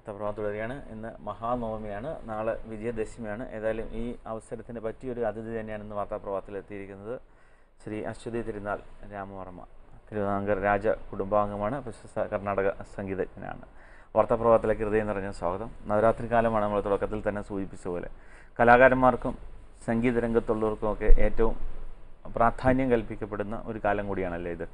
വാർത്താപ്രഭാതം തുടരുകയാണ് ഇന്ന് മഹാനവമിയാണ് നാളെ വിജയദശമിയാണ് ഏതായാലും ഈ അവസരത്തിന് പറ്റിയൊരു അതിഥി തന്നെയാണ് ഇന്ന് വാർത്താപ്രഭാതത്തിൽ എത്തിയിരിക്കുന്നത് ശ്രീ അശ്വതി തിരുനാൾ രാമവർമ്മ തിരുവിതാംകൂർ രാജ കുടുംബാംഗമാണ് പ്രശസ്ത കർണാടക സംഗീതജ്ഞനാണ് വാർത്താപ്രഭാതത്തിലേക്ക് ഹൃദയം നിറഞ്ഞ സ്വാഗതം നവരാത്രി കാലമാണ് നമ്മൾ തുടക്കത്തിൽ തന്നെ സൂചിപ്പിച്ച പോലെ കലാകാരന്മാർക്കും സംഗീത രംഗത്തുള്ളവർക്കും ഒക്കെ ഏറ്റവും പ്രാധാന്യം കൽപ്പിക്കപ്പെടുന്ന ഒരു കാലം കൂടിയാണല്ലേ ഇത്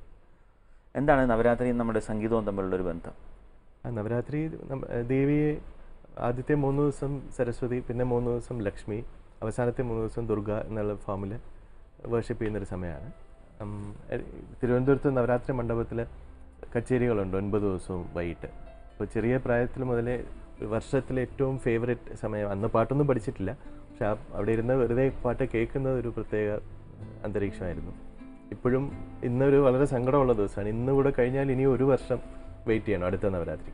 എന്താണ് നവരാത്രിയും നമ്മുടെ സംഗീതവും തമ്മിലുള്ളൊരു ബന്ധം ആ, നവരാത്രി നമ്മ- ദേവിയെ ആദ്യത്തെ മൂന്ന് ദിവസം സരസ്വതി പിന്നെ മൂന്ന് ദിവസം ലക്ഷ്മി അവസാനത്തെ മൂന്ന് ദിവസം ദുർഗ എന്നുള്ള ഫോമിൽ വേർഷിപ്പ് ചെയ്യുന്നൊരു സമയമാണ് ഉം, എ- തിരുവനന്തപുരത്ത് നവരാത്രി മണ്ഡപത്തിൽ കച്ചേരികളുണ്ട് ഒൻപത് ദിവസവും വൈകിട്ട് അപ്പോൾ ചെറിയ പ്രായത്തിൽ മുതലേ വർഷത്തിലെ ഏറ്റവും ഫേവറേറ്റ് സമയം അന്ന് പാട്ടൊന്നും പഠിച്ചിട്ടില്ല പക്ഷെ ആ അവിടെ ഇരുന്ന് വെറുതെ പാട്ട് കേൾക്കുന്നത് ഒരു പ്രത്യേക അന്തരീക്ഷമായിരുന്നു ഇപ്പോഴും ഇന്നൊരു വളരെ സങ്കടമുള്ള ദിവസമാണ് ഇന്ന് കൂടെ കഴിഞ്ഞാൽ ഇനി ഒരു വർഷം വെയിറ്റ് ചെയ്യണം അടുത്ത നവരാത്രിക്ക്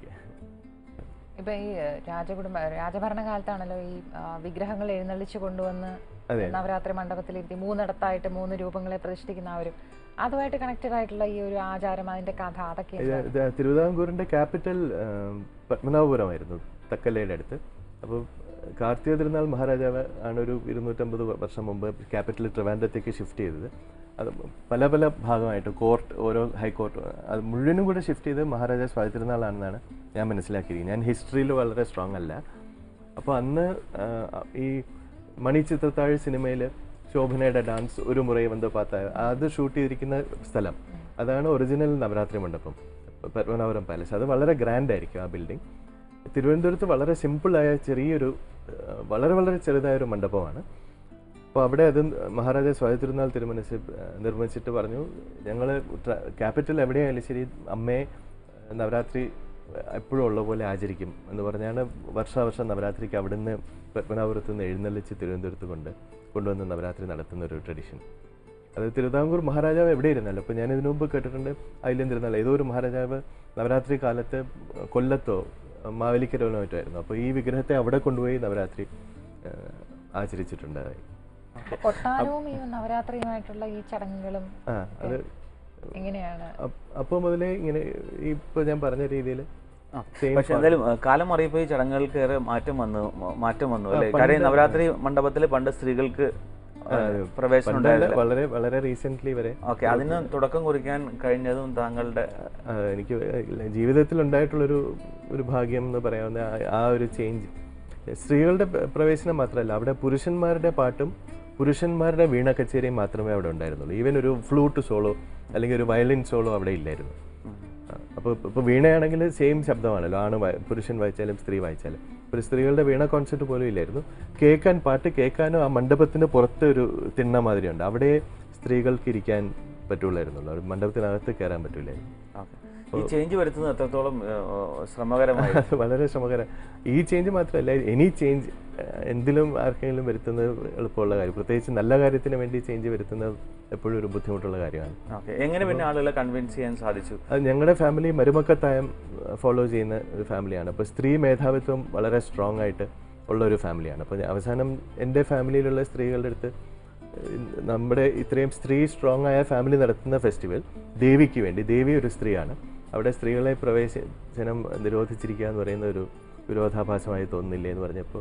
ഇപ്പൊ ഈ ഏഹ്, രാജകുടുംബ രാജഭരണ കാലത്താണല്ലോ ഈ ആ, വിഗ്രഹങ്ങൾ എഴുന്നള്ളിച്ച് കൊണ്ടുവന്ന് അതെ. നവരാത്രി മണ്ഡപത്തിലിരുത്തി മൂന്നിടത്തായിട്ട് മൂന്ന് രൂപങ്ങളെ പ്രതിഷ്ഠിക്കുന്ന ആ ഒരു അതുമായിട്ട് കണക്റ്റഡ് ആയിട്ടുള്ള ഈ ഒരു ആചാരം അതിന്റെ കഥ അതൊക്കെ ഇത് എന്താണ്? ഇത് തിരുവിതാംകൂറിൻ്റെ ക്യാപിറ്റൽ പത്മനാഭപുരമായിരുന്നു തക്കല്ലയുടെ അടുത്ത് അപ്പോൾ കാർത്തിക തിരുനാൾ മഹാരാജാവ് ആണ് ഒരു ഇരുന്നൂറ്റമ്പത് വർഷം മുമ്പ് ക്യാപിറ്റൽ ട്രിവാൻഡ്രത്തേക്ക് ഷിഫ്റ്റ് ചെയ്തത് അത് പല പല ഭാഗമായിട്ട് കോർട്ട് ഓരോ ഹൈക്കോർട്ട് അത് മുഴുവനും കൂടെ ഷിഫ്റ്റ് ചെയ്ത് മഹാരാജ സ്വാതി തിരുനാളാണെന്നാണ് ഞാൻ മനസ്സിലാക്കിയിരിക്കുന്നത് ഞാൻ ഹിസ്റ്ററിയിൽ വളരെ സ്ട്രോങ് അല്ല അപ്പോൾ അന്ന് ആ, ഈ മണി ചിത്രത്താഴ് സിനിമയിൽ ശോഭനയുടെ ഡാൻസ് ഒരു മുറൈ വന്ന് പാത്ത അത് ഷൂട്ട് ചെയ്തിരിക്കുന്ന സ്ഥലം അതാണ് ഒറിജിനൽ നവരാത്രി മണ്ഡപം പത്മനാഭപുരം പാലസ് അത് വളരെ ഗ്രാൻഡ് ആയിരിക്കും ആ ബിൽഡിംഗ് തിരുവനന്തപുരത്ത് വളരെ സിമ്പിളായ ചെറിയൊരു ആ, വളരെ വളരെ ചെറുതായ ഒരു മണ്ഡപമാണ് അപ്പോൾ അവിടെ അത് മഹാരാജ സ്വാതി തിരുനാൾ തിരുമനസ് നിർമ്മിച്ചിട്ട് പറഞ്ഞു ഞങ്ങൾ ക്യാപിറ്റൽ എവിടെയായാലും ശരി അമ്മയെ ആ, നവരാത്രി എപ്പോഴും ഉള്ള പോലെ ആചരിക്കും എന്ന് പറഞ്ഞാണ് വർഷാവർഷം നവരാത്രിക്ക് അവിടുന്ന് പത്മനാഭപുരത്ത് നിന്ന് എഴുന്നള്ളിച്ച് തിരുവനന്തപുരത്ത് കൊണ്ട് കൊണ്ടുവന്ന് നവരാത്രി നടത്തുന്ന ഒരു ട്രഡീഷൻ അത് തിരുവിതാംകൂർ മഹാരാജാവ് എവിടെ ഇരുന്നല്ലോ അപ്പോൾ ഞാൻ ഇതിനു മുമ്പ് കേട്ടിട്ടുണ്ട് അതിലും തിരുനാൾ ഏതോ ഒരു മഹാരാജാവ് നവരാത്രി കാലത്ത് കൊല്ലത്തോ മാവേലിക്കരയിലോ മറ്റോ ആയിരുന്നു അപ്പോൾ ഈ വിഗ്രഹത്തെ അവിടെ കൊണ്ടുപോയി നവരാത്രി ആ, ആചരിച്ചിട്ടുണ്ടായി അപ്പൊ കൊട്ടാരവും ഈ നവരാത്രിയുമായിട്ടുള്ള ഈ ചടങ്ങുകളും ആ അത് എങ്ങനെയാണ് അപ്പോൾ മുതലേ ഇങ്ങനെ ഈ ഇപ്പോൾ ഞാൻ പറഞ്ഞ രീതിയിൽ ആ, പക്ഷെ എന്തായാലും ആ, കാലം മാറിയപ്പോൾ ഈ ചടങ്ങുകൾക്ക് ഏറെ മാറ്റം വന്നു മ- മാറ്റം വന്നു അല്ലേ പണ്ട് കാര്യം നവരാത്രി മണ്ടപത്തിൽ പണ്ട് സ്ത്രീകൾക്ക് ആ, പ്രവേശനം ഉണ്ടായിരുന്നില്ല വളരെ വളരെ റീസെൻ്റ്ലി വരെ ഓക്കെ അതിന് തുടക്കം കുറിക്കാൻ കഴിഞ്ഞതും താങ്കളുടെ ആ, എനിക്ക് ജീവിതത്തിൽ ഉണ്ടായിട്ടുള്ളൊരു ഒരു ഭാഗ്യം എന്ന് പറയാവുന്ന ആ- ആ ഒരു ചേഞ്ച് സ്ത്രീകളുടെ പ്ര- പ്രവേശനം മാത്രമല്ല അവിടെ പുരുഷന്മാരുടെ പാട്ടും പുരുഷന്മാരുടെ വീണ കച്ചേരിയും മാത്രമേ അവിടെ ഉണ്ടായിരുന്നുള്ളൂ ഈവൻ ഒരു ഫ്ലൂട്ട് സോളോ അല്ലെങ്കിൽ ഒരു വയലിൻ സോളോ അവിടെ ഇല്ലായിരുന്നു അപ്പോൾ ഇപ്പോൾ വീണയാണെങ്കിൽ സെയിം ശബ്ദമാണല്ലോ ആണ് വായ- പുരുഷൻ വായിച്ചാലും സ്ത്രീ വായിച്ചാലും ഒരു സ്ത്രീകളുടെ വീണ കോൺസെപ്റ്റ് പോലും ഇല്ലായിരുന്നു കേൾക്കാൻ പാട്ട് കേൾക്കാനും ആ മണ്ഡപത്തിന് പുറത്ത് ഒരു തിണ്ണ മാതിരിയുണ്ട് അവിടെ സ്ത്രീകൾക്ക് ഇരിക്കാൻ പറ്റുള്ളായിരുന്നുള്ളൂ ഒരു മണ്ഡപത്തിനകത്ത് കയറാൻ പറ്റില്ലായിരുന്നു ഓക്കെ ഈ ചേഞ്ച് വരുത്തുന്നത് എത്രത്തോളം ആ, ശ്രമകരമായി അത് വളരെ ശ്രമകരം ഈ ചേഞ്ച് മാത്രമല്ല എനി ചേഞ്ച് എന്തിലും ആർക്കെങ്കിലും വരുത്തുന്നത് എളുപ്പമുള്ള കാര്യം പ്രത്യേകിച്ച് നല്ല കാര്യത്തിന് വേണ്ടി ചേഞ്ച് വരുത്തുന്നത് എപ്പോഴും ഒരു ബുദ്ധിമുട്ടുള്ള കാര്യമാണ് ഓക്കെ എങ്ങനെ പിന്നെ ആളുകളെ കൺവിൻസ് ചെയ്യാൻ സാധിച്ചു അത് ഞങ്ങളുടെ ഫാമിലി മരുമക്കത്തായം ഫോളോ ചെയ്യുന്ന ഒരു ഫാമിലിയാണ് അപ്പോൾ സ്ത്രീ മേധാവിത്വം വളരെ സ്ട്രോങ് ആയിട്ട് ഉള്ള ഒരു ഫാമിലിയാണ് അപ്പോൾ അവസാനം എൻ്റെ ഫാമിലിയിലുള്ള സ്ത്രീകളുടെ അടുത്ത് ഏഹ്, നമ്മുടെ ഇത്രയും സ്ത്രീ സ്ട്രോങ് ആയ ഫാമിലി നടത്തുന്ന ഫെസ്റ്റിവൽ ദേവിക്ക് വേണ്ടി ദേവി ഒരു സ്ത്രീയാണ് അവിടെ സ്ത്രീകളെ പ്രവേശനം നിരോധിച്ചിരിക്കുക എന്ന് പറയുന്ന ഒരു വിരോധാഭാസമായി തോന്നുന്നില്ലേ എന്ന് പറഞ്ഞപ്പോൾ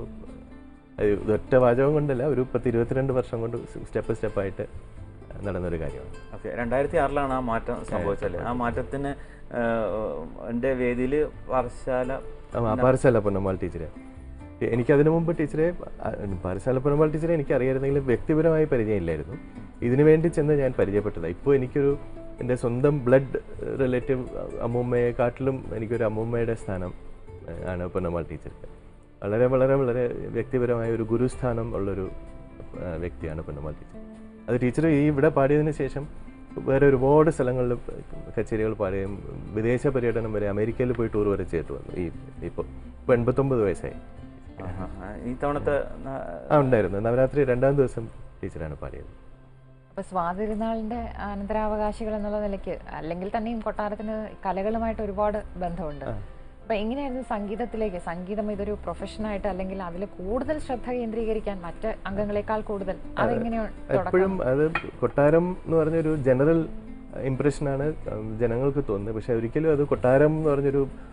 അത് ഒറ്റ വാചകം കൊണ്ടല്ല ഒരു പത്ത് ഇരുപത്തിരണ്ട് വർഷം കൊണ്ട് സ്റ്റെപ്പ് സ്റ്റെപ്പായിട്ട് നടന്നൊരു കാര്യമാണ് ഓക്കെ രണ്ടായിരത്തി ആറിലാണ് ആ മാറ്റം സംഭവിച്ചല്ലേ ആ മാറ്റത്തിന് ആ, എൻ്റെ വേദിയിൽ പാറശാല ആ പാറശാല പൊന്നമ്മാൾ ടീച്ചറെ എനിക്ക് അതിനു മുമ്പ് ടീച്ചറെ ആ, പാറശാല പൊന്നമ്മാൾ ടീച്ചറെ എനിക്ക് അറിയായിരുന്നെങ്കിലും വ്യക്തിപരമായി പരിചയമില്ലായിരുന്നു ഇതിനു വേണ്ടി ചെന്ന് ഞാൻ പരിചയപ്പെട്ടതാണ് ഇപ്പോൾ എനിക്കൊരു എൻ്റെ സ്വന്തം ബ്ലഡ് റിലേറ്റീവ് അമ്മൂമ്മയെക്കാട്ടിലും എനിക്കൊരു അമ്മൂമ്മയുടെ സ്ഥാനം ആ, ആണ് പൊന്നമ്മാൾ ടീച്ചർക്ക് വളരെ വളരെ വളരെ വ്യക്തിപരമായ ഒരു ഗുരുസ്ഥാനം ഉള്ളൊരു ആ, വ്യക്തിയാണ് പൊന്നമ്മാൾ ടീച്ചർ അത് ടീച്ചർ ഈ ഇവിടെ പാടിയതിന് ശേഷം വേറെ ഒരുപാട് സ്ഥലങ്ങളിൽ കച്ചേരികൾ പാടുകയും വിദേശ പര്യടനം വരെ അമേരിക്കയിൽ പോയി ടൂർ വരെ ചെയ്തിട്ട് വന്നു ഈ ഇപ്പോൾ ഇപ്പോൾ എൺപത്തൊമ്പത് വയസ്സായി ആഹാ. ഈ തവണത്തെ ന- ആ ഉണ്ടായിരുന്നു നവരാത്രി രണ്ടാം ദിവസം ടീച്ചറാണ് പാടിയത് അപ്പൊ സ്വാതിരുന്നാളിന്റെ അനന്തരാവകാശികൾ എന്നുള്ള നിലയ്ക്ക് അല്ലെങ്കിൽ തന്നെയും കൊട്ടാരത്തിന് കലകളുമായിട്ട് ഒരുപാട് ബന്ധമുണ്ട് അപ്പൊ എങ്ങനെയായിരുന്നു സംഗീതത്തിലേക്ക് സംഗീതം ഇതൊരു പ്രൊഫഷനായിട്ട് അല്ലെങ്കിൽ അതിൽ കൂടുതൽ ശ്രദ്ധ കേന്ദ്രീകരിക്കാൻ മറ്റ് അംഗങ്ങളെക്കാൾ കൂടുതൽ അതെങ്ങനെയാണ് തുടക്കം എപ്പോഴും അത് കൊട്ടാരം എന്ന് പറഞ്ഞൊരു ജനറൽ ഇംപ്രഷനാണ് ജനങ്ങൾക്ക് തോന്നുന്നത് പക്ഷെ ഒരിക്കലും അത് കൊട്ടാരം എന്ന് പറഞ്ഞൊരു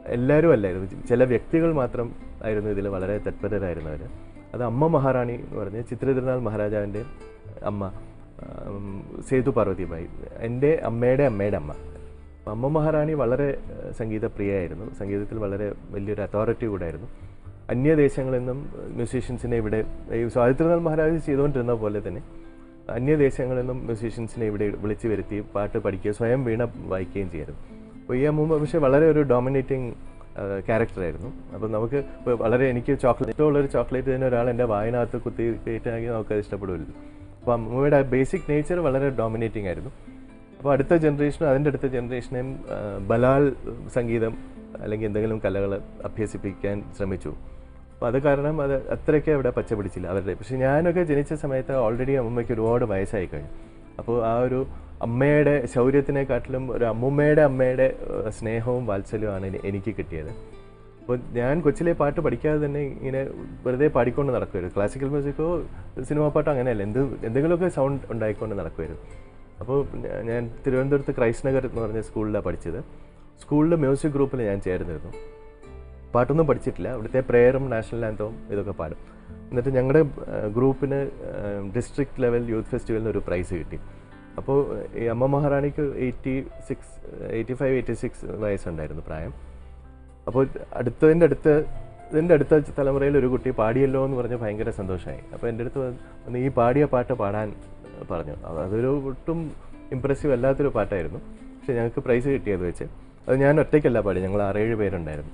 എല്ലാവരും അല്ലായിരുന്നു ചില വ്യക്തികൾ മാത്രം ആയിരുന്നു ഇതിൽ വളരെ തത്പരരായിരുന്നവർ അത് അമ്മ മഹാറാണി എന്ന് പറഞ്ഞ് ചിത്രതിരുനാൾ മഹാരാജാവിൻ്റെ അമ്മ ഉം, സേതു പാർവതിബായി എൻ്റെ അമ്മയുടെ അമ്മയുടെ അമ്മ അപ്പം അമ്മ മഹാറാണി വളരെ ഏഹ്, സംഗീതപ്രിയയായിരുന്നു സംഗീതത്തിൽ വളരെ വലിയൊരു അതോറിറ്റി കൂടായിരുന്നു അന്യദേശങ്ങളിൽ നിന്നും മ്യൂസീഷ്യൻസിനെ ഇവിടെ ഈ സ്വാതിത്രനാൾ മഹാരാജ് ചെയ്തുകൊണ്ടിരുന്ന പോലെ തന്നെ അന്യദേശങ്ങളിൽ നിന്നും മ്യൂസീഷ്യൻസിനെ ഇവിടെ വിളിച്ചു വരുത്തി പാട്ട് പഠിക്കുക സ്വയം വീണ വായിക്കുകയും ചെയ്യായിരുന്നു അപ്പോൾ ഈ അമ്മൂമ്മ പക്ഷേ വളരെ ഒരു ഡോമിനേറ്റിംഗ് ക്യാരക്ടറായിരുന്നു അപ്പോൾ നമുക്ക് ഇപ്പോൾ വളരെ എനിക്ക് ചോക്ലേറ്റ് ഇഷ്ടമുള്ളൊരു ചോക്ലേറ്റ് തന്നെ ഒരാൾ എൻ്റെ വായനകത്ത് കുത്തി കയറ്റാണെങ്കിൽ നമുക്കത് ഇഷ്ടപ്പെടില്ല അപ്പോൾ അമ്മൂമ്മയുടെ ബേസിക് നേച്ചർ വളരെ ഡോമിനേറ്റിംഗ് ആയിരുന്നു അപ്പോൾ അടുത്ത ജനറേഷനും അതിൻ്റെ അടുത്ത ജനറേഷനെയും ആ, ബലാൽ സംഗീതം അല്ലെങ്കിൽ എന്തെങ്കിലും കലകൾ അഭ്യസിപ്പിക്കാൻ ശ്രമിച്ചു അപ്പോൾ അത് കാരണം അത് അത്രയ്ക്ക് അവിടെ പച്ച പിടിച്ചില്ല അവരുടെ പക്ഷേ ഞാനൊക്കെ ജനിച്ച സമയത്ത് ഓൾറെഡി അമ്മയ്ക്ക് ഒരുപാട് വയസ്സായി കഴിഞ്ഞു അപ്പോൾ ആ ഒരു അമ്മയുടെ ശൗര്യത്തിനെക്കാട്ടിലും ഒരു അമ്മുമ്മയുടെ അമ്മയുടെ ഏഹ്, സ്നേഹവും വാത്സല്യവുമാണ് എനി- എനിക്ക് കിട്ടിയത് അപ്പോൾ ഞാൻ കൊച്ചിലെ പാട്ട് പഠിക്കാതെ തന്നെ ഇങ്ങനെ വെറുതെ പാടിക്കൊണ്ട് നടക്കുമായിരുന്നു ക്ലാസിക്കൽ മ്യൂസിക്കോ സിനിമാ പാട്ടോ അങ്ങനെയല്ല എന്ത് എന്തെങ്കിലുമൊക്കെ സൗണ്ട് ഉണ്ടായിക്കൊണ്ട് നടക്കുമായിരുന്നു അപ്പോൾ ഞാ- ഞാൻ തിരുവനന്തപുരത്ത് ക്രൈസ്റ്റ് നഗർ എന്ന് പറഞ്ഞ സ്കൂളിലാണ് പഠിച്ചത് സ്കൂളിൽ മ്യൂസിക് ഗ്രൂപ്പിൽ ഞാൻ ചേർന്നിരുന്നു പാട്ടൊന്നും പഠിച്ചിട്ടില്ല അവിടുത്തെ പ്രെയറും നാഷണൽ ആന്തവും ഇതൊക്കെ പാടും എന്നിട്ട് ഞങ്ങളുടെ ഗ്രൂപ്പിന് ഡിസ്ട്രിക്ട് ലെവൽ യൂത്ത് ഫെസ്റ്റിവലിന് ഒരു പ്രൈസ് കിട്ടി അപ്പോൾ ഈ അമ്മ മഹാറാണിക്ക് eighty six eighty five eighty six വയസ്സുണ്ടായിരുന്നു പ്രായം അപ്പോൾ അടുത്തതിൻ്റെ അടുത്ത് ഇതിൻ്റെ അടുത്ത തലമുറയിൽ ഒരു കുട്ടി പാടിയല്ലോ എന്ന് പറഞ്ഞ് ഭയങ്കര സന്തോഷമായി അപ്പോൾ എൻ്റെ അടുത്ത് വന്ന് ഈ പാടിയ പാട്ട് പാടാൻ പറഞ്ഞു അത് അതൊരു ഒട്ടും ഇമ്പ്രസീവ് അല്ലാത്തൊരു പാട്ടായിരുന്നു പക്ഷേ ഞങ്ങൾക്ക് പ്രൈസ് കിട്ടിയത് വെച്ച് അത് ഞാൻ ഒറ്റയ്ക്കല്ല പാടി ഞങ്ങൾ ആറേഴ് പേരുണ്ടായിരുന്നു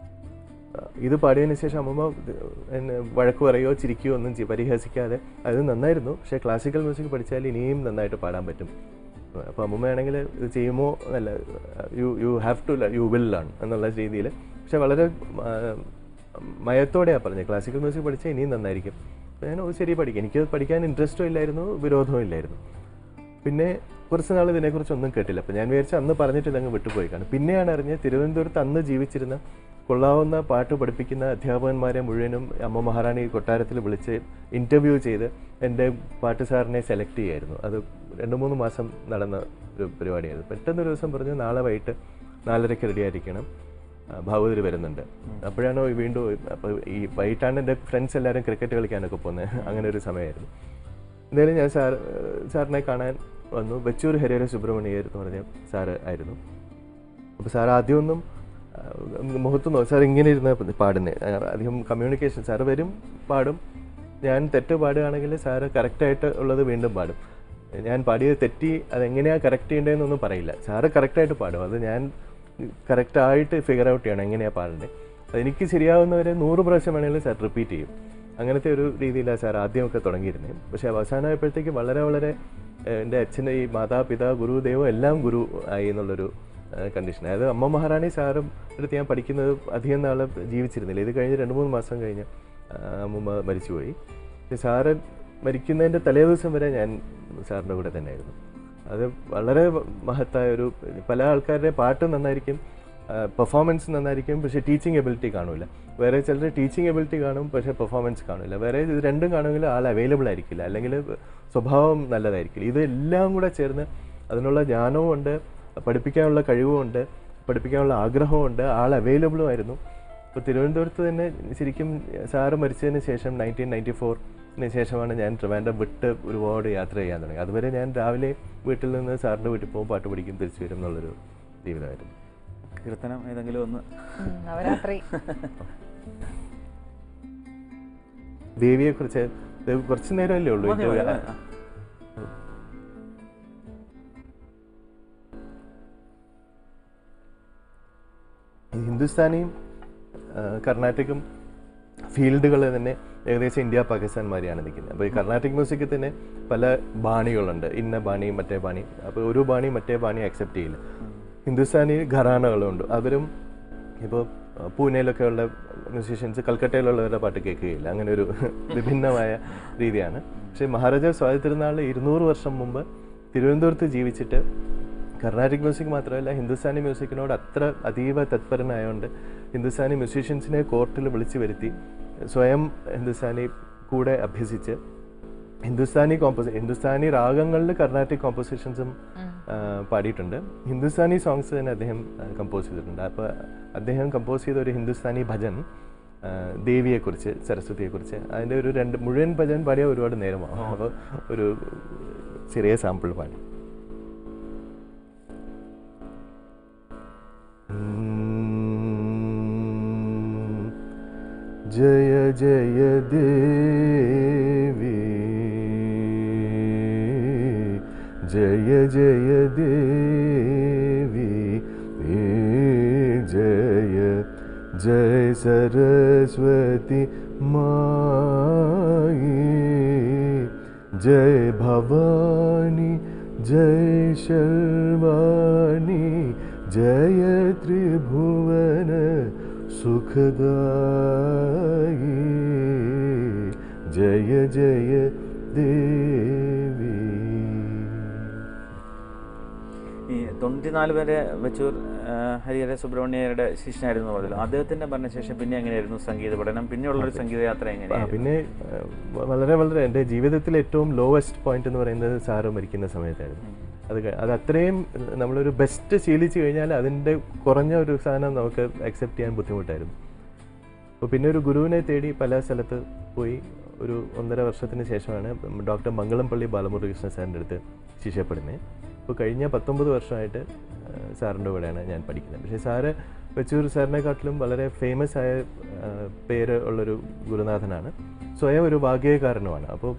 ഇത് പാടിയതിന് ശേഷം അമ്മമ്മ ഇത് എന്നെ വഴക്ക് പറയുകയോ ചിരിക്കുകയോ ഒന്നും ചെയ്യ പരിഹസിക്കാതെ അത് നന്നായിരുന്നു പക്ഷേ ക്ലാസിക്കൽ മ്യൂസിക് പഠിച്ചാൽ ഇനിയും നന്നായിട്ട് പാടാൻ പറ്റും അപ്പോൾ അമ്മമ്മയാണെങ്കിൽ ഇത് ചെയ്യുമോ അല്ല you you have to you will learn എന്നുള്ള രീതിയിൽ പക്ഷെ വളരെ ആ, മയത്തോടെയാണ് പറഞ്ഞത് ക്ലാസിക്കൽ മ്യൂസിക് പഠിച്ചാൽ ഇനിയും നന്നായിരിക്കും അപ്പോൾ ഞാൻ "ഓ, ശരി പഠിക്കാം എനിക്ക് പഠിക്കാൻ ഇൻട്രസ്റ്റും ഇല്ലായിരുന്നു വിരോധവും ഇല്ലായിരുന്നു പിന്നെ കുറച്ച് നാൾ ഇതിനെക്കുറിച്ച് ഒന്നും കേട്ടില്ല അപ്പം ഞാൻ വിചാരിച്ചു അന്ന് പറഞ്ഞിട്ട് ഇതങ്ങ് വിട്ടുപോയി കാണും പിന്നെയാണ് അറിഞ്ഞത് തിരുവനന്തപുരത്ത് അന്ന് ജീവിച്ചിരുന്ന കൊള്ളാവുന്ന പാട്ട് പഠിപ്പിക്കുന്ന അധ്യാപകന്മാരെ മുഴുവനും അമ്മ മഹാറാണി കൊട്ടാരത്തിൽ വിളിച്ച് ഇൻ്റർവ്യൂ ചെയ്ത് എൻ്റെ പാട്ട് സാറിനെ സെലക്ട് ചെയ്യായിരുന്നു അത് രണ്ട് മൂന്ന് മാസം നടന്ന ഒരു പരിപാടിയായിരുന്നു പെട്ടെന്ന് ഒരു ദിവസം പറഞ്ഞു നാളെ വൈകിട്ട് നാലരയ്ക്ക് റെഡി ആയിരിക്കണം ആ, ഭാഗവതർ വരുന്നുണ്ട് അപ്പോഴാണ് വീണ്ടും അപ്പോൾ ഈ വൈകിട്ടാണ് എൻ്റെ ഫ്രണ്ട്സ് എല്ലാവരും ക്രിക്കറ്റ് കളിക്കാനൊക്കെ പോകുന്നത് അങ്ങനെ ഒരു സമയമായിരുന്നു എന്തായാലും ഞാൻ സാർ സാറിനെ കാണാൻ വന്നു വെച്ചൂർ ഹരിഹര സുബ്രഹ്മണ്യർ എന്ന് പറഞ്ഞ സാറ് ആയിരുന്നു അപ്പോൾ സാർ ആദ്യമൊന്നും ആ, മുഖത്ത് നോ സാർ ഇങ്ങനെ ഇരുന്ന് പാടുന്നത് അധികം കമ്മ്യൂണിക്കേഷൻ സാറ് വരും പാടും ഞാൻ തെറ്റ് പാടുകയാണെങ്കിൽ സാറ് കറക്റ്റായിട്ട് ഉള്ളത് വീണ്ടും പാടും ഞാൻ പാടിയത് തെറ്റി അതെങ്ങനെയാണ് കറക്റ്റ് ചെയ്യേണ്ടതെന്നൊന്നും പറയില്ല സാറ് കറക്റ്റായിട്ട് പാടും അത് ഞാൻ കറക്റ്റായിട്ട് ഫിഗർ ഔട്ട് ചെയ്യണം എങ്ങനെയാണ് പാടേണ്ടത് അതെനിക്ക് ശരിയാവുന്നവരെ നൂറ് പ്രാവശ്യം വേണമെങ്കിലും സാർ റിപ്പീറ്റ് ചെയ്യും അങ്ങനത്തെ ഒരു രീതിയിലാണ് സാർ ആദ്യമൊക്കെ തുടങ്ങിയിരുന്നത് പക്ഷേ അവസാനമായപ്പോഴത്തേക്ക് വളരെ വളരെ ഏഹ്, എൻ്റെ അച്ഛൻ്റെ ഈ മാതാപിതാ ഗുരു ദൈവം എല്ലാം ഗുരു ആയി എന്നുള്ളൊരു കണ്ടീഷൻ അതായത് അമ്മ മഹാറാണി സാറും അടുത്ത് ഞാൻ പഠിക്കുന്നത് അധികം നാൾ ജീവിച്ചിരുന്നില്ല ഇത് കഴിഞ്ഞ് രണ്ട് മൂന്ന് മാസം കഴിഞ്ഞ് ആ, അമ്മൂമ്മ മരിച്ചുപോയി പക്ഷേ സാറ് മരിക്കുന്നതിൻ്റെ തലേ ദിവസം വരെ ഞാൻ സാറിൻ്റെ കൂടെ തന്നെയായിരുന്നു അത് വളരെ മഹത്തായ ഒരു പല ആൾക്കാരുടെ പാട്ട് നന്നായിരിക്കും പെർഫോമൻസ് നന്നായിരിക്കും പക്ഷേ ടീച്ചിങ് എബിലിറ്റി കാണില്ല വേറെ ചിലർ ടീച്ചിങ് എബിലിറ്റി കാണും പക്ഷേ പെർഫോമൻസ് കാണില്ല വേറെ ഇത് രണ്ടും കാണുമെങ്കിൽ ആൾ അവൈലബിൾ ആയിരിക്കില്ല അല്ലെങ്കിൽ സ്വഭാവം നല്ലതായിരിക്കില്ല ഇതെല്ലാം കൂടെ ചേർന്ന് അതിനുള്ള ജ്ഞാനവും ഉണ്ട് പഠിപ്പിക്കാനുള്ള കഴിവും ഉണ്ട് പഠിപ്പിക്കാനുള്ള ആഗ്രഹവും ഉണ്ട് ആൾ അവൈലബിളും ആയിരുന്നു ഇപ്പോൾ തിരുവനന്തപുരത്ത് തന്നെ ശരിക്കും സാറ് മരിച്ചതിന് ശേഷം നയൻറ്റീൻ നയൻറ്റി ഫോറിന് ശേഷമാണ് ഞാൻ ട്രിവാൻഡ്രം വിട്ട് ഒരുപാട് യാത്ര ചെയ്യാൻ തുടങ്ങി അതുവരെ ഞാൻ രാവിലെ വീട്ടിൽ നിന്ന് സാറിൻ്റെ വീട്ടിൽ പോകും പാട്ട് പഠിക്കും തിരിച്ചു വരും എന്നുള്ളൊരു ജീവിതമായിരുന്നു കീർത്തനം ഏതെങ്കിലും ഒന്ന് ഉം, നവരാത്രി ദേവിയെക്കുറിച്ച് ഇത് കുറച്ച് നേരമല്ലേ ഉള്ളൂ മതി, ഇത് മതി, ആ- ആ. ഈ ഹിന്ദുസ്ഥാനിയും ആ, കർണാട്ടിക്കും ഫീൽഡുകൾ തന്നെ ഏകദേശം ഇന്ത്യ പാകിസ്ഥാൻ മാതിരിയാണ് നിൽക്കുന്നത് അപ്പോൾ ഈ കർണാട്ടിക് മ്യൂസിക്കിൽ തന്നെ പല ബാണികളുണ്ട് ഇന്ന ബാണി മറ്റേ ബാണി അപ്പോൾ ഒരു ബാണി മറ്റേ ബാണി അക്സെപ്റ്റ് ചെയ്യില്ല ഹിന്ദുസ്ഥാനി ഘറാനകളുണ്ട് അവരും ഇപ്പോൾ പൂനെയിലൊക്കെ ഉള്ള മ്യൂസീഷ്യൻസ് കൽക്കട്ടയിലുള്ളവരുടെ പാട്ട് കേൾക്കുകയില്ല അങ്ങനെ ഒരു വിഭിന്നമായ രീതിയാണ് പക്ഷേ മഹാരാജാ സ്വാതി തിരുനാളിൽ ഇരുന്നൂറ് വർഷം മുമ്പ് തിരുവനന്തപുരത്ത് ജീവിച്ചിട്ട് കർണാട്ടിക് മ്യൂസിക് മാത്രമല്ല ഹിന്ദുസ്ഥാനി മ്യൂസിക്കിനോട് അത്ര അതീവ തത്പരനായതുകൊണ്ട് ഹിന്ദുസ്ഥാനി മ്യൂസീഷ്യൻസിനെ കോർട്ടിൽ വിളിച്ചു വരുത്തി സ്വയം ഹിന്ദുസ്ഥാനി കൂടെ അഭ്യസിച്ച് ഹിന്ദുസ്ഥാനി കോമ്പോസി ഹിന്ദുസ്ഥാനി രാഗങ്ങളിൽ കർണാട്ടിക് കോമ്പോസിഷൻസും പാടിയിട്ടുണ്ട് ഹിന്ദുസ്ഥാനി സോങ്സ് തന്നെ അദ്ദേഹം കമ്പോസ് ചെയ്തിട്ടുണ്ട് അപ്പോൾ അദ്ദേഹം കമ്പോസ് ചെയ്ത ഒരു ഹിന്ദുസ്ഥാനി ഭജൻ ആ, ദേവിയെക്കുറിച്ച് സരസ്വതിയെക്കുറിച്ച് അതിൻ്റെ ഒരു രണ്ട് മുഴുവൻ ഭജൻ പാടിയ ഒരുപാട് നേരമാവും അപ്പോൾ ഒരു ചെറിയ സാമ്പിൾ പാടി ജയ ജയ ദേവി ജയ ജയ ദേവി ജയ ജയ സരസ്വതി മായി ജയ ഭവാനി ജയ ശർവാണി ജയ ത്രിഭുവന സുഖദായി ജയ ജയ ദേവി ഈ തൊണ്ണൂറ്റിനാല് വരെ വെച്ചൂർ ആ, ഹരിഹര സുബ്രഹ്മണ്യരുടെ ശിഷ്യനായിരുന്നു പറഞ്ഞല്ലോ അദ്ദേഹത്തിന്റെ ഭരണശേഷം പിന്നെ എങ്ങനെയായിരുന്നു സംഗീത പഠനം പിന്നെയുള്ളൊരു സംഗീതയാത്ര ആ, എങ്ങനെയായിരുന്നു പിന്നെ ആ, വ- വളരെ വളരെ എൻ്റെ ജീവിതത്തിലെ ഏറ്റവും ലോവസ്റ്റ് പോയിന്റ് എന്ന് പറയുന്നത് സാറ് മരിക്കുന്ന സമയത്തായിരുന്നു അത് ക- അത് അത്രയും ഏഹ്, നമ്മളൊരു ബെസ്റ്റ് ശീലിച്ചു കഴിഞ്ഞാൽ അതിൻ്റെ കുറഞ്ഞ ഒരു സാധനം നമുക്ക് അക്സെപ്റ്റ് ചെയ്യാൻ ബുദ്ധിമുട്ടായിരുന്നു അപ്പോൾ പിന്നെ ഒരു ഗുരുവിനെ തേടി പല സ്ഥലത്ത് പോയി ഒരു ഒന്നര വർഷത്തിന് ശേഷമാണ് ഡോക്ടർ മംഗളംപള്ളി ബാലമുരകൃഷ്ണ സാറിൻ്റെ അടുത്ത് ശിഷ്യപ്പെടുന്നത് അപ്പോൾ കഴിഞ്ഞ പത്തൊമ്പത് വർഷമായിട്ട് ആ, സാറിൻ്റെ കൂടെയാണ് ഞാൻ പഠിക്കുന്നത് പക്ഷേ സാറ് വെച്ചൂർ സാറിനെക്കാട്ടിലും വളരെ ഫേമസ് ആയ ആ, പേര് ഉള്ളൊരു ഗുരുനാഥനാണ് സ്വയം ഒരു ഭാഗ്യകാരനുമാണ് അപ്പോൾ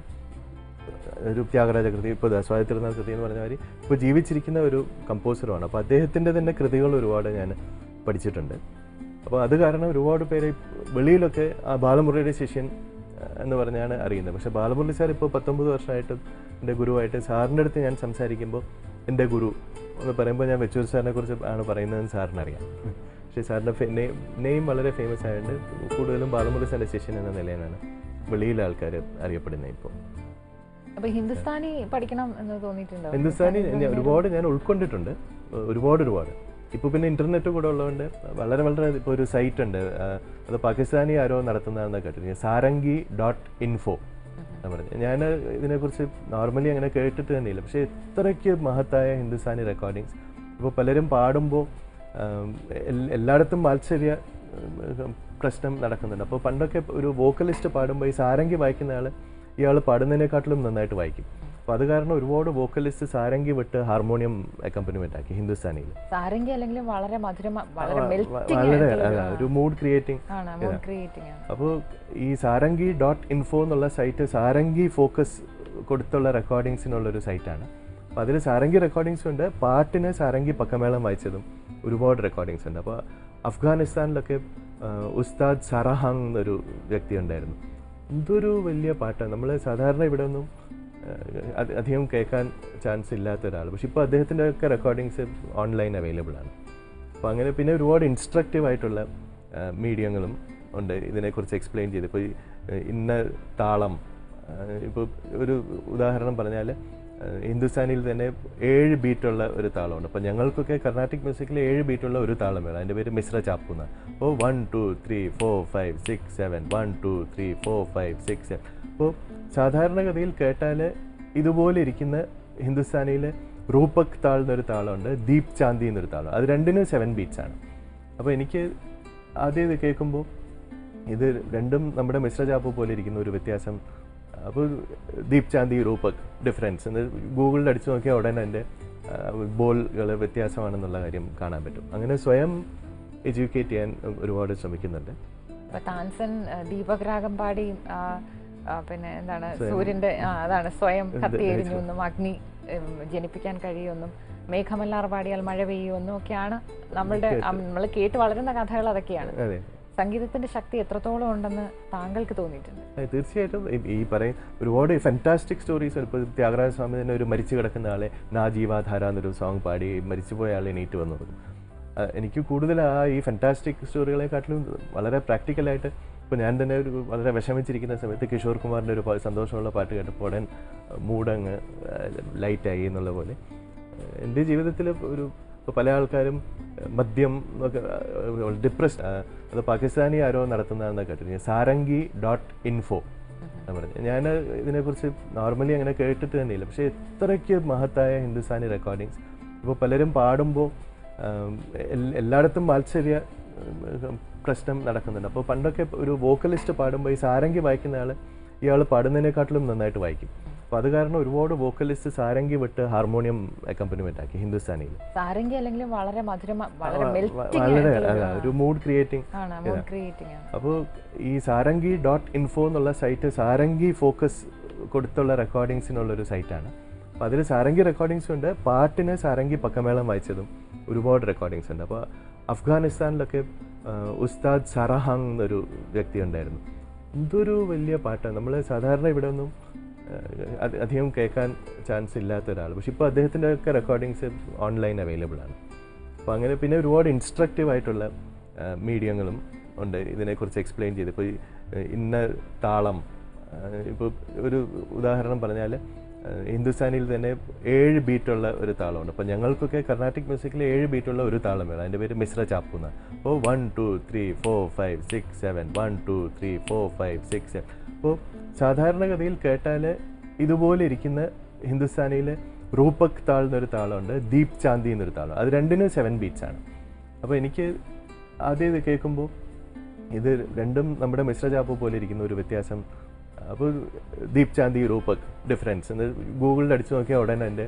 ഒരു ത്യാഗരാജ കൃതി ഇപ്പോൾ സ്വാതി തിരുനാൾ കൃതി എന്ന് പറഞ്ഞ മാതിരി ഇപ്പോൾ ജീവിച്ചിരിക്കുന്ന ഒരു കമ്പോസറുമാണ് അപ്പോൾ അദ്ദേഹത്തിൻ്റെ തന്നെ കൃതികൾ ഒരുപാട് ഞാൻ പഠിച്ചിട്ടുണ്ട് അപ്പോൾ അത് കാരണം ഒരുപാട് പേര് വെളിയിലൊക്കെ ആ ബാലമുരളിയുടെ ശിഷ്യൻ ആ, എന്ന് പറഞ്ഞാണ് അറിയുന്നത് പക്ഷേ ബാലമുരളി സാർ ഇപ്പോൾ പത്തൊമ്പത് വർഷമായിട്ട് എൻ്റെ ഗുരുവായിട്ട് സാറിൻ്റെ അടുത്ത് ഞാൻ സംസാരിക്കുമ്പോൾ എൻ്റെ ഗുരു എന്ന് പറയുമ്പോൾ ഞാൻ വെച്ചൂർ സാറിനെ കുറിച്ച് ആണ് പറയുന്നതെന്ന് സാറിന് അറിയാം പക്ഷേ സാറിൻ്റെ നെയിം വളരെ ഫേമസ് ആയതുകൊണ്ട് കൂടുതലും ബാലമുരളി സാറിൻ്റെ ശിഷ്യൻ എന്ന നിലയിലാണ് വെളിയിലെ ആൾക്കാർ അറിയപ്പെടുന്നത് ഇപ്പോൾ അപ്പൊ ഹിന്ദുസ്ഥാനി പഠിക്കണം എന്ന് തോന്നിയിട്ടുണ്ടോ ഹിന്ദുസ്ഥാനി ഞാൻ ഒരുപാട് ഞാൻ ഉൾക്കൊണ്ടിട്ടുണ്ട് ഏഹ് ഒരുപാട് ഒരുപാട് ഇപ്പോൾ പിന്നെ ഇന്റർനെറ്റ് കൂടെ ഉള്ളതുകൊണ്ട് വളരെ വളരെ ഇപ്പോൾ ഒരു സൈറ്റ് ഉണ്ട് ആ, അത് പാകിസ്ഥാനി ആരോ നടത്തുന്നതെന്ന് കേട്ടിട്ടുണ്ട് സാരംഗി ഡോട്ട് ഇൻഫോ എന്ന് പറഞ്ഞു ഞാൻ ഇതിനെക്കുറിച്ച് നോർമലി അങ്ങനെ കേട്ടിട്ട് തന്നെയില്ല പക്ഷേ ഇത്രയ്ക്ക് മഹത്തായ ഹിന്ദുസ്ഥാനി റെക്കോർഡിങ്സ് ഇപ്പോൾ പലരും പാടുമ്പോൾ എല്ലായിടത്തും മാത്സര്യ ഉം, പ്രശ്നം നടക്കുന്നുണ്ട് അപ്പോൾ പണ്ടൊക്കെ ഒരു വോക്കലിസ്റ്റ് പാടുമ്പോൾ ഈ സാരംഗി വായിക്കുന്ന ആൾ ഇയാൾ പാടുന്നതിനെക്കാട്ടിലും നന്നായിട്ട് വായിക്കും അപ്പോൾ അത് കാരണം ഒരുപാട് വോക്കലിസ്റ്റ് സാരംഗി വിട്ട് ഹാർമോണിയം അക്കമ്പനിമെൻ്റ് ആക്കി ഹിന്ദുസ്ഥാനിയിൽ സാരംഗി അല്ലെങ്കിലും വളരെ മധുരം വളരെ വ- മെൽറ്റിംഗ് വളരെ അല്ല, ഒരു മൂഡ് ക്രിയേറ്റിംഗ് ആണ് മൂഡ് ക്രിയേറ്റിംഗ് ആണ് അപ്പോൾ ഈ സാരംഗി ഡോട്ട് ഇൻഫോ എന്നുള്ള സൈറ്റ് സാരംഗി ഫോക്കസ് കൊടുത്തുള്ള റെക്കോർഡിങ്സിനുള്ളൊരു സൈറ്റാണ് അപ്പോൾ അതിൽ സാരംഗി റെക്കോർഡിങ്സ് ഉണ്ട് പാട്ടിന് സാരംഗി പക്കമേളം വായിച്ചതും ഒരുപാട് റെക്കോർഡിങ്സ് ഉണ്ട് അപ്പോൾ അഫ്ഗാനിസ്ഥാനിലൊക്കെ ആ, ഉസ്താദ് സറഹാങ് എന്നൊരു വ്യക്തി ഉണ്ടായിരുന്നു എന്തൊരു വലിയ പാട്ടാണ് നമ്മൾ സാധാരണ ഇവിടെ ഒന്നും ആ, അത് അധികം കേൾക്കാൻ ചാൻസ് ഇല്ലാത്ത ഒരാൾ പക്ഷെ ഇപ്പോൾ അദ്ദേഹത്തിൻ്റെ ഒക്കെ റെക്കോർഡിങ്സ് ഓൺലൈൻ അവൈലബിൾ ആണ് അപ്പോൾ അങ്ങനെ പിന്നെ ഒരുപാട് ഇൻസ്ട്രക്റ്റീവ് ആയിട്ടുള്ള മീഡിയങ്ങളും ഉണ്ട് ഇതിനെക്കുറിച്ച് എക്സ്പ്ലെയിൻ ചെയ്ത് ഇപ്പോൾ ഈ ഏഹ്, ഇന്ന താളം ഇപ്പോൾ ഒരു ഉദാഹരണം പറഞ്ഞാൽ ഏഹ്, ഹിന്ദുസ്ഥാനിയിൽ തന്നെ ഏഴ് ബീറ്റുള്ള ഒരു താളമുണ്ട് അപ്പോൾ ഞങ്ങൾക്കൊക്കെ കർണാട്ടിക് മ്യൂസിക്കിൽ ഏഴ് ബീറ്റുള്ള ഒരു താളം വേണം അതിൻ്റെ പേര് മിശ്ര ചാപ്പു എന്നാണ് അപ്പോൾ one two three four five six seven one two three four five six seven അപ്പോൾ സാധാരണഗതിയിൽ കേട്ടാൽ ഇതുപോലെ ഇരിക്കുന്ന ഹിന്ദുസ്ഥാനിയിൽ റൂപക് താൾ എന്നൊരു താളമുണ്ട് ദീപ് ചാന്തി എന്നൊരു താളം അത് രണ്ടിനും സെവൻ ബീറ്റ്സ് ആണ് അപ്പോൾ എനിക്ക് ആദ്യം ഇത് കേൾക്കുമ്പോൾ ഇത് രണ്ടും നമ്മുടെ മിശ്ര ചാപ്പ് പോലെ ഇരിക്കുന്ന ഒരു വ്യത്യാസം അപ്പോൾ ദീപ് ചാന്തി റൂപക് ഡിഫറൻസ് എന്ന് ഗൂഗിളിൽ അടിച്ചു നോക്കിയാൽ ഉടനെ എൻ്റെ ബോളുകൾ വ്യത്യാസമാണെന്നുള്ള കാര്യം കാണാൻ പറ്റും അങ്ങനെ സ്വയം എഡ്യൂക്കേറ്റ് ചെയ്യാൻ ഒരുപാട് ശ്രമിക്കുന്നുണ്ട് അപ്പൊ താൻസൻ ആ, ദീപക് രാഗം പാടി ആ, ആ, പിന്നെ എന്താണ് സൂര്യന്റെ ആ, അതാണ് സ്വയം കത്തിയെരിഞ്ഞു എന്നും അഗ്നി ഉം, ജനിപ്പിക്കാൻ കഴിയുമെന്നും മേഘമല്ലാർ പാടിയാൽ മഴ പെയ്യുമെന്നും ഒക്കെയാണ് നമ്മളുടെ നമ്മൾ കേട്ട് വളരുന്ന കഥകൾ അതൊക്കെയാണ് അതെ സംഗീതത്തിന്റെ ശക്തി എത്രത്തോളം ഉണ്ടെന്ന് താങ്കൾക്ക് തോന്നിയിട്ടുണ്ട് അതെ, തീർച്ചയായിട്ടും ഈ- ഈ പറയും ഒരുപാട് ഫാന്റാസ്റ്റിക് സ്റ്റോറീസ് ഇപ്പോൾ ത്യാഗരാജ സ്വാമി തന്നെ ഒരു മരിച്ചു കിടക്കുന്ന ആളെ നാ ജീവാധാര എന്നൊരു സോങ് പാടി മരിച്ചുപോയ ആൾ എണീറ്റ് വന്നു ആ, എനിക്ക് കൂടുതൽ ആ ഈ ഫാന്റാസ്റ്റിക് സ്റ്റോറികളെക്കാട്ടിലും വളരെ പ്രാക്ടിക്കലായിട്ട് ഇപ്പോൾ ഞാൻ തന്നെ ഒരു വളരെ വിഷമിച്ചിരിക്കുന്ന സമയത്ത് കിഷോർ കുമാറിൻ്റെ ഒരു പ- സന്തോഷമുള്ള പാട്ട് കേട്ടപ്പോൾ ഉടൻ മൂടങ്ങ് ലൈറ്റായി എന്നുള്ള പോലെ എൻ്റെ ജീവിതത്തിൽ ഒരു ഇപ്പോൾ പല ആൾക്കാരും ഏഹ്, മദ്യം ഒക്കെ ഡിപ്രസ്ഡ് അത് പാകിസ്ഥാനി ആരോ നടത്തുന്നതെന്ന് കേട്ടിട്ടുണ്ട് സാരംഗി ഡോട്ട് ഇൻഫോ ഞാൻ പറഞ്ഞു ഞാൻ ഇതിനെക്കുറിച്ച് നോർമലി അങ്ങനെ കേട്ടിട്ട് തന്നെയില്ല പക്ഷേ എത്രയ്ക്ക് മഹത്തായ ഹിന്ദുസ്ഥാനി റെക്കോർഡിങ്സ് ഇപ്പോൾ പലരും പാടുമ്പോൾ എല്ലായിടത്തും മാത്സര്യ ഉം, പ്രശ്നം നടക്കുന്നുണ്ട് അപ്പോൾ പണ്ടൊക്കെ ഒരു വോക്കലിസ്റ്റ് പാടുമ്പോൾ ഈ സാരംഗി വായിക്കുന്ന ആൾ ഇയാൾ പാടുന്നതിനെക്കാട്ടിലും നന്നായിട്ട് വായിക്കും അപ്പോൾ അത് കാരണം ഒരുപാട് വോക്കലിസ്റ്റ് സാരംഗി വിട്ട് ഹാർമോണിയം അക്കമ്പനിമെൻ്റ് ആക്കി ഹിന്ദുസ്ഥാനിയിൽ സാരംഗി അല്ലെങ്കിലും വളരെ മധുരമ വളരെ വ- മെൽറ്റിംഗ് വളരെ അതാ, ഒരു മൂഡ് ക്രിയേറ്റിംഗ് ആണ് മൂഡ് ക്രിയേറ്റിംഗ് ആണ് അപ്പോൾ ഈ സാരംഗി ഡോട്ട് ഇൻഫോ എന്നുള്ള സൈറ്റ് സാരംഗി ഫോക്കസ് കൊടുത്തുള്ള റെക്കോർഡിങ്സിനുള്ളൊരു സൈറ്റാണ് അപ്പോൾ അതിൽ സാരംഗി റെക്കോർഡിങ്സ് ഉണ്ട് പാട്ടിന് സാരംഗി പക്കമേളം വായിച്ചതും ഒരുപാട് റെക്കോർഡിങ്സ് ഉണ്ട് അപ്പോൾ അഫ്ഗാനിസ്ഥാനിലൊക്കെ ആ, ഉസ്താദ് സറഹാങ് എന്നൊരു വ്യക്തി ഉണ്ടായിരുന്നു എന്തൊരു വലിയ പാട്ടാണ് നമ്മൾ സാധാരണ ഇവിടെ ഒന്നും ആ, അത് അധികം കേൾക്കാൻ ചാൻസ് ഇല്ലാത്ത ഒരാൾ പക്ഷെ ഇപ്പോൾ അദ്ദേഹത്തിൻ്റെ ഒക്കെ റെക്കോർഡിങ്സ് ഓൺലൈൻ അവൈലബിൾ ആണ് അപ്പോൾ അങ്ങനെ പിന്നെ ഒരുപാട് ഇൻസ്ട്രക്റ്റീവ് ആയിട്ടുള്ള മീഡിയങ്ങളും ഉണ്ട് ഇതിനെക്കുറിച്ച് എക്സ്പ്ലെയിൻ ചെയ്ത് ഇപ്പോൾ ഈ ഏഹ്, ഇന്ന താളം ഇപ്പോൾ ഒരു ഉദാഹരണം പറഞ്ഞാൽ ഹിന്ദുസ്ഥാനിയിൽ തന്നെ ഏഴ് ബീറ്റുള്ള ഒരു താളമുണ്ട് അപ്പോൾ ഞങ്ങൾക്കൊക്കെ കർണാട്ടിക് മ്യൂസിക്കിൽ ഏഴ് ബീറ്റുള്ള ഒരു താളം വേണം അതിൻ്റെ പേര് മിശ്ര ചാപ്പു എന്നാണ് അപ്പോൾ one two three four five six seven one two three four five six seven അപ്പോൾ സാധാരണഗതിയിൽ കേട്ടാൽ ഇതുപോലെ ഇരിക്കുന്ന ഹിന്ദുസ്ഥാനിയിൽ റൂപക് താൾ എന്നൊരു താളമുണ്ട് ദീപ് ചാന്തി എന്നൊരു താളം അത് രണ്ടിനും സെവൻ ബീറ്റ്സ് ആണ് അപ്പോൾ എനിക്ക് ആദ്യം ഇത് കേൾക്കുമ്പോൾ ഇത് രണ്ടും നമ്മുടെ മിശ്ര ചാപ്പ് പോലെ ഇരിക്കുന്ന ഒരു വ്യത്യാസം അപ്പോൾ ദീപ് ചാന്തി റൂപക് ഡിഫറൻസ് എന്ന് ഗൂഗിളിൽ അടിച്ചു നോക്കിയാൽ ഉടനെ എൻ്റെ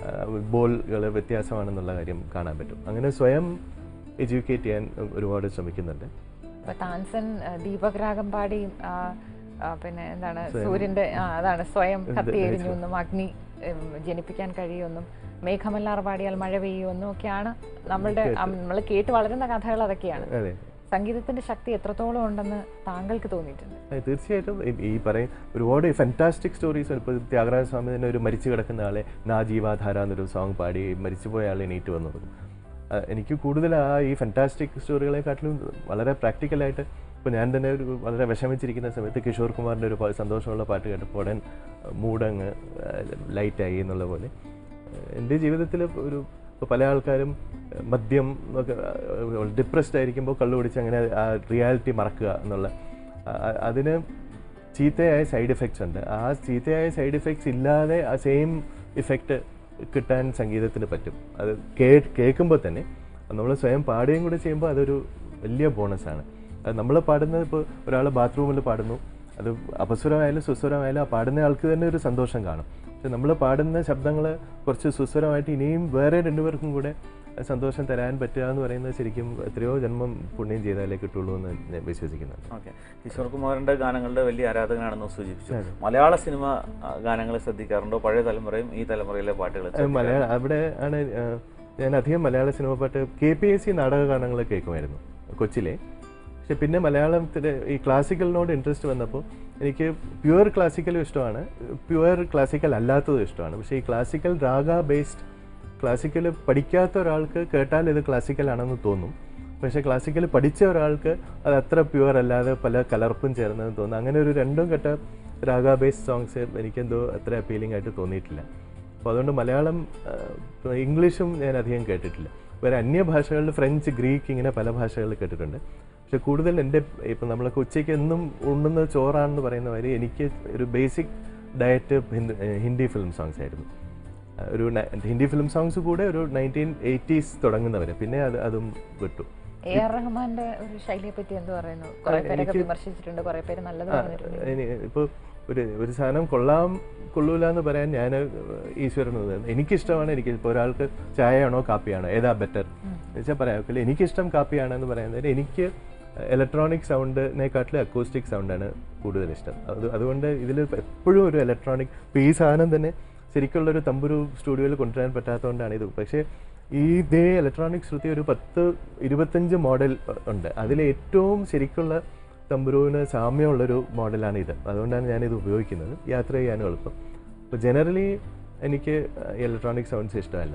ബോളുകൾ വ്യത്യാസമാണെന്നുള്ള കാര്യം കാണാൻ പറ്റും അങ്ങനെ സ്വയം എഡ്യൂക്കേറ്റ് ചെയ്യാൻ ഒരുപാട് ശ്രമിക്കുന്നുണ്ട് ഇപ്പൊ താൻസൻ ആ, ദീപക് രാഗം പാടി ആ, ആ, പിന്നെ എന്താണ് സൂര്യന്റെ ആ, അതാണ് സ്വയം കത്തിയെരിഞ്ഞു എന്നും അഗ്നി ഉം, ജനിപ്പിക്കാൻ കഴിയുമെന്നും മേഘമല്ലാർ പാടിയാൽ മഴ പെയ്യുമെന്നും ഒക്കെയാണ് നമ്മളുടെ നമ്മൾ കേട്ട് വളരുന്ന കഥകൾ അതൊക്കെയാണ് അതെ സംഗീതത്തിന്റെ ശക്തി എത്രത്തോളം ഉണ്ടെന്ന് താങ്കൾക്ക് തോന്നിയിട്ടുണ്ട് അതെ, തീർച്ചയായിട്ടും ഈ- ഈ പറയും ഒരുപാട് ഫാന്റാസ്റ്റിക് സ്റ്റോറീസ് ഇപ്പോൾ ത്യാഗരാജ സ്വാമി തന്നെ ഒരു മരിച്ചു കിടക്കുന്ന ആളെ നാ ജീവാധാര എന്നൊരു സോങ് പാടി മരിച്ചുപോയ ആൾ എണീറ്റ് വന്നു ആ, എനിക്ക് കൂടുതൽ ആ ഈ ഫാന്റാസ്റ്റിക് സ്റ്റോറികളെക്കാട്ടിലും വളരെ പ്രാക്ടിക്കലായിട്ട് ഇപ്പോൾ ഞാൻ തന്നെ ഒരു വളരെ വിഷമിച്ചിരിക്കുന്ന സമയത്ത് കിഷോർ കുമാറിൻ്റെ ഒരു പ- സന്തോഷമുള്ള പാട്ട് കേട്ടപ്പോൾ ഉടൻ മൂടങ്ങ് ലൈറ്റായി എന്നുള്ള പോലെ എൻ്റെ ജീവിതത്തിൽ ഒരു ഇപ്പോൾ പല ആൾക്കാരും ഏഹ്, മദ്യം ഒക്കെ ഡിപ്രസ്ഡ് ആയിരിക്കുമ്പോൾ കള്ളു കുടിച്ച് അങ്ങനെ ആ റിയാലിറ്റി മറക്കുക എന്നുള്ള ആ- ആ- അതിന് ചീത്തയായ സൈഡ് എഫക്ട്സ് ഉണ്ട് ആ ചീത്തയായ സൈഡ് എഫക്ട്സ് ഇല്ലാതെ ആ സെയിം ഇഫക്റ്റ് കിട്ടാൻ സംഗീതത്തിന് പറ്റും അത് കേ കേൾക്കുമ്പോൾ തന്നെ നമ്മൾ സ്വയം പാടുകയും കൂടെ ചെയ്യുമ്പോൾ അതൊരു വലിയ ബോണസാണ് അത് നമ്മൾ പാടുന്നത് ഇപ്പോൾ ഒരാൾ ബാത്റൂമിൽ പാടുന്നു അത് അപസ്വരമായാലും സുസ്വരമായാലും ആ പാടുന്ന ആൾക്ക് തന്നെ ഒരു സന്തോഷം കാണും പക്ഷെ നമ്മൾ പാടുന്ന ശബ്ദങ്ങൾ കുറച്ച് സുസ്വരമായിട്ട് ഇനിയും വേറെ രണ്ടുപേർക്കും കൂടെ സന്തോഷം തരാൻ പറ്റുക എന്ന് പറയുന്നത് ശരിക്കും എത്രയോ ജന്മം പുണ്യം ചെയ്താലേ കിട്ടുള്ളൂ എന്ന് ഞാൻ വിശ്വസിക്കുന്നുണ്ട് ഓക്കെ കിഷോർ കുമാറിന്റെ ഗാനങ്ങളുടെ വലിയ ആരാധകനാണെന്ന് സൂചിപ്പിച്ചു മലയാള സിനിമ ഗാനങ്ങൾ ശ്രദ്ധിക്കാറുണ്ടോ പഴയ തലമുറയും ഈ തലമുറയിലെ പാട്ടുകൾ അത് മലയാളം അവിടെ ആണ് ആ, ഞാൻ അധികം മലയാള സിനിമ പാട്ട് കെ പി എസ് സി നാടക ഗാനങ്ങൾ കേൾക്കുമായിരുന്നു കൊച്ചിലെ പക്ഷെ പിന്നെ മലയാളത്തിൽ ഈ ക്ലാസിക്കലിനോട് ഇൻട്രസ്റ്റ് വന്നപ്പോൾ എനിക്ക് പ്യുവർ ക്ലാസിക്കലും ഇഷ്ടമാണ് പ്യുവർ ക്ലാസിക്കൽ അല്ലാത്തതും ഇഷ്ടമാണ് പക്ഷേ ഈ ക്ലാസിക്കൽ രാഗ ബേസ്ഡ് ക്ലാസിക്കൽ പഠിക്കാത്ത ഒരാൾക്ക് കേട്ടാൽ ഇത് ക്ലാസിക്കൽ ആണെന്ന് തോന്നും പക്ഷേ ക്ലാസിക്കൽ പഠിച്ച ഒരാൾക്ക് അത് അത്ര പ്യുവർ അല്ലാതെ പല കലർപ്പും ചേർന്നെന്ന് തോന്നുന്നു അങ്ങനെ ഒരു രണ്ടും കെട്ട രാഗ ബേസ്ഡ് സോങ്സ് എനിക്കെന്തോ അത്ര അപ്പീലിംഗ് ആയിട്ട് തോന്നിയിട്ടില്ല അപ്പോൾ അതുകൊണ്ട് മലയാളം ആ, ഇപ്പൊ ഇംഗ്ലീഷും ഞാൻ അധികം കേട്ടിട്ടില്ല വേറെ അന്യഭാഷകളിൽ ഫ്രഞ്ച് ഗ്രീക്ക് ഇങ്ങനെ പല ഭാഷകളിൽ കേട്ടിട്ടുണ്ട് പക്ഷെ കൂടുതൽ എൻ്റെ ഇപ്പം നമ്മളൊക്കെ ഉച്ചയ്ക്ക് എന്നും ഉണ്ണുന്ന ചോറാണെന്ന് പറയുന്ന മാതിരി എനിക്ക് ഒരു basic diet Hindi Hindi film songs ആയിരുന്നു ആ, ഒരു ന- ഹിന്ദി ഫിലിം സോങ്സ് കൂടെ ഒരു നയൻറ്റീൻ എയ്റ്റീസ് തുടങ്ങുന്നവരെ പിന്നെ അത് അതും വിട്ടു എ ആർ റഹ്മാന്റെ ഒരു ശൈലിയെ പറ്റി എന്ത് പറയുന്നു കുറെ പേരൊക്കെ വിമർശിച്ചിട്ടുണ്ട് കുറെ പേര് നല്ലത് പറഞ്ഞിട്ടുണ്ട് ഇനി ഇപ്പോൾ ഒരു ഒരു സാധനം കൊള്ളാം കൊള്ളൂല എന്ന് പറയാൻ ഞാൻ ഈശ്വരൻ എനിക്കിഷ്ടമാണ് എനിക്ക് ഇപ്പോൾ ഒരാൾക്ക് ചായയാണോ കാപ്പിയാണോ ഏതാ ബെറ്റർ വെച്ചാൽ പറയാം ഒക്കില്ല എനിക്കിഷ്ടം കാപ്പിയാണെന്ന് പറയുന്നത് എനിക്ക് ഇലക്ട്രോണിക് സൗണ്ടിനെക്കാട്ടിലും അക്കോസ്റ്റിക് സൗണ്ടാണ് കൂടുതൽ ഇഷ്ടം അത് അതുകൊണ്ട് ഇതിൽ എപ്പോഴും ഒരു ഇലക്ട്രോണിക് ഇപ്പോൾ ഈ സാധനം തന്നെ ശരിക്കുള്ളൊരു തമ്പുരു സ്റ്റുഡിയോയിൽ കൊണ്ടുവരാൻ പറ്റാത്തതുകൊണ്ടാണ് ഇത് പക്ഷേ ഈ ഇതേ ഇലക്ട്രോണിക് ശ്രുതി ഒരു പത്ത് ഇരുപത്തഞ്ച് മോഡൽ ഉണ്ട് അതിൽ ഏറ്റവും ശരിക്കുള്ള തമ്പുരുവിന് സാമ്യമുള്ളൊരു മോഡലാണ് ഇത് അതുകൊണ്ടാണ് ഞാനിത് ഉപയോഗിക്കുന്നത് യാത്ര ചെയ്യാനും എളുപ്പം അപ്പോൾ ജനറലി എനിക്ക് ഇലക്ട്രോണിക് സൗണ്ട്സ് ഇഷ്ടമല്ല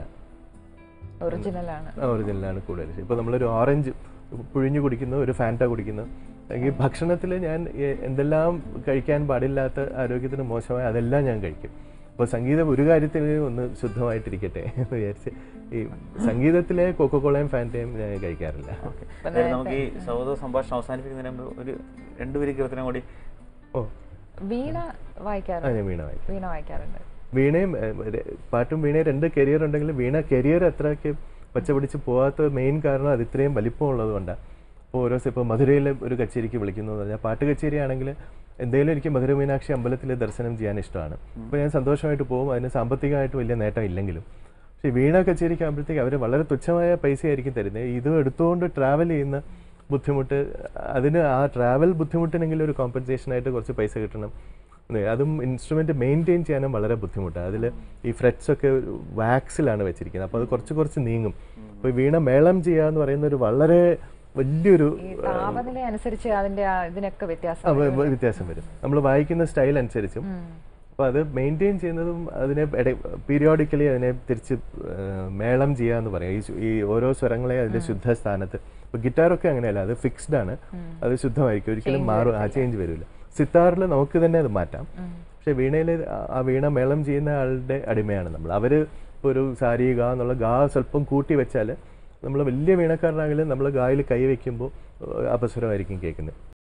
ഒറിജിനലാണ് ഒറിജിനലാണ് കൂടുതൽ ഇഷ്ടം ഇപ്പോൾ നമ്മളൊരു ഓറഞ്ച് പുഴിഞ്ഞു കുടിക്കുന്നു ഒരു ഫാൻറ്റ കുടിക്കുന്നു അല്ലെങ്കിൽ ഭക്ഷണത്തിൽ ഞാൻ എ- എന്തെല്ലാം കഴിക്കാൻ പാടില്ലാത്ത ആരോഗ്യത്തിന് മോശമായ അതെല്ലാം ഞാൻ കഴിക്കും അപ്പോൾ സംഗീതം ഒരു കാര്യത്തിൽ ഒന്ന് ശുദ്ധമായിട്ടിരിക്കട്ടെ എന്ന് വിചാരിച്ച് ഈ സംഗീതത്തിലെ കൊക്കോക്കോളയും ഫാൻറ്റയും ഞാൻ കഴിക്കാറില്ല എന്തായാലും നമുക്ക് ഈ സൗഹൃദ സംഭാഷണം അവസാനിപ്പിക്കുന്നതിന് മുമ്പ് ഒരു രണ്ടുപേര് കീർത്തനം കൂടി ഓ വീണ ആ വായിക്കാറുണ്ട് ഞാൻ വീണ വായിക്കും വീണ വായിക്കാറുണ്ട് വീണയും ഏഹ്, ര- പാട്ടും വീണയും രണ്ട് കരിയർ ഉണ്ടെങ്കിലും വീണ കരിയർ അത്രയ്ക്ക് പച്ച പിടിച്ച് പോകാത്ത മെയിൻ കാരണം അത് ഇത്രയും വലിപ്പമുള്ളത് കൊണ്ടാണ് ഇപ്പോൾ ഓരോ ദിവസം ഇപ്പോൾ മധുരയിലെ ഒരു കച്ചേരിക്ക് വിളിക്കുന്നു എന്ന് പറഞ്ഞാൽ പാട്ട് കച്ചേരി ആണെങ്കിൽ എന്തെങ്കിലും എനിക്ക് മധുര മീനാക്ഷി അമ്പലത്തിൽ ദർശനം ചെയ്യാൻ ഇഷ്ടമാണ് അപ്പോൾ ഞാൻ സന്തോഷമായിട്ട് പോകും അതിന് സാമ്പത്തികമായിട്ട് വലിയ നേട്ടം ഇല്ലെങ്കിലും പക്ഷേ വീണ കച്ചേരിക്ക് ആകുമ്പോഴത്തേക്ക് അവർ വളരെ തുച്ഛമായ പൈസയായിരിക്കും തരുന്നത് ഇത് എടുത്തുകൊണ്ട് ട്രാവൽ ചെയ്യുന്ന ബുദ്ധിമുട്ട് അതിന് ആ ട്രാവൽ ബുദ്ധിമുട്ടിനെങ്കിലും ഒരു കോമ്പൻസേഷൻ ആയിട്ട് കുറച്ച് പൈസ കിട്ടണം എന്ന് അതും ഇൻസ്ട്രുമെന്റ് മെയിൻറ്റെയിൻ ചെയ്യാനും വളരെ ബുദ്ധിമുട്ടാണ് അതിൽ ഈ ഫ്രെറ്റ്സ് ഒക്കെ വാക്സിലാണ് വെച്ചിരിക്കുന്നത് അപ്പോൾ അത് കുറച്ച് കുറച്ച് നീങ്ങും അപ്പോൾ ഈ വീണ മേളം ചെയ്യുക എന്ന് പറയുന്ന ഒരു വളരെ വലിയൊരു ഈ താപനില അനുസരിച്ച് അതിന്റെ ആ ഇതിനൊക്കെ വ്യത്യാസം ആ, വ- വ- വ്യത്യാസം വരും നമ്മൾ വായിക്കുന്ന സ്റ്റൈൽ അനുസരിച്ചും ഉം. അപ്പോൾ അത് മെയിൻറ്റെയിൻ ചെയ്യുന്നതും അതിനെ പീരിയോഡിക്കലി അതിനെ തിരിച്ച് ആ, മേളം ചെയ്യുക എന്ന് പറയാം ഈ ശു- ഈ ഓരോ സ്വരങ്ങളെ അതിന്റെ ശുദ്ധ സ്ഥാനത്ത് ഇപ്പോൾ ഗിറ്റാറൊക്കെ അങ്ങനെയല്ല അത് ഫിക്സ്ഡ് ആണ് അത് ശുദ്ധമായിരിക്കും ഒരിക്കലും മാറും ആ ചേഞ്ച് വരില്ല സിത്താറിൽ നമുക്ക് തന്നെ അത് മാറ്റാം ഉം. പക്ഷെ വീണയിൽ ആ വീണ മേളം ചെയ്യുന്ന ആളുടെ അടിമയാണ് നമ്മൾ അവർ ഇപ്പോൾ ഒരു സാരി ഗാ എന്നുള്ള ഗാ സ്വല്പം കൂട്ടി വെച്ചാൽ നമ്മൾ വലിയ വീണക്കാരനാണെങ്കിലും നമ്മൾ ഗായിൽ കൈ വയ്ക്കുമ്പോൾ അപസ്വരമായിരിക്കും കേൾക്കുന്നത്